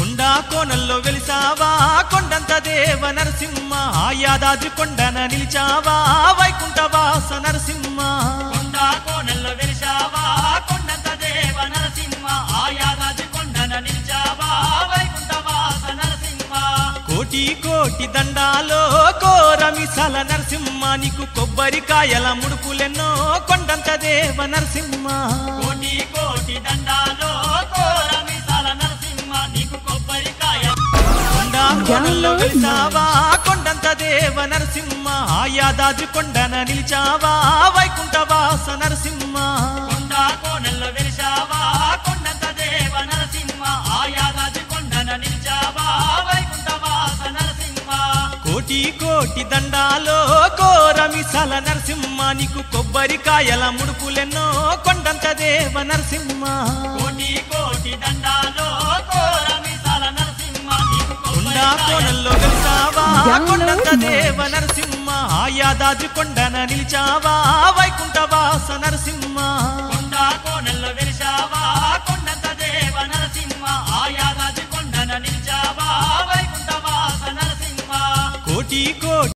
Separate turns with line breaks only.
కొండా కోనల్లో వెలిసావా కొండంత దేవ నరసింహ ఆ యాదాద్రి కొండన నిలిచావా వైకుంఠవాస నరసింహ
కొండా కోనల్లో వెలిశావా కొండంత దేవ నరసింహ ఆయాదాది కొండన నిలిచావా వైకుంఠవాస నరసింహ
కోటి కోటి దండాలో కోరమిసల నరసింహ నీకు కొబ్బరికాయల ముడుపులెన్నో కొండంత దేవ నరసింహ
కోటి కోటి దండాలో కోరమిసాల నరసింహ నీకు కొబ్బరికాయ
కొండా కోనల్లో వెలిసావా కొండంత దేవ నరసింహ ఆ యాదాద్రి కొండన నిలిచావా వైకుంఠవాస నరసింహ
కొండా కోనల్లో వెలిశావా కొండంత దేవ నరసింహ ఆయాదాది కొండన నిలిచావా వైకుంఠవాస నరసింహ
కోటి కోటి దండాలో కోరమిసల నరసింహ నీకు కొబ్బరికాయల ముడుపులెన్నో కొండంత దేవ నరసింహ
కోటి కోటి దండాలో కోరమిసాల నరసింహ నీకు
కొండా
కొబ్బరికాయ
కోనల్లో వెళ్తావా
Download
కొండంత
now.
దేవ నరసింహ ఆ యాదాద్రి కొండన నిలిచావా వైకుంఠవాస నరసింహ
కొండా కోనల్లో వెలిశావా కొండంత దేవ నరసింహ ఆయాదాది కొండన నిలిచావా వైకుంఠవాస నరసింహ
కోటి కోటి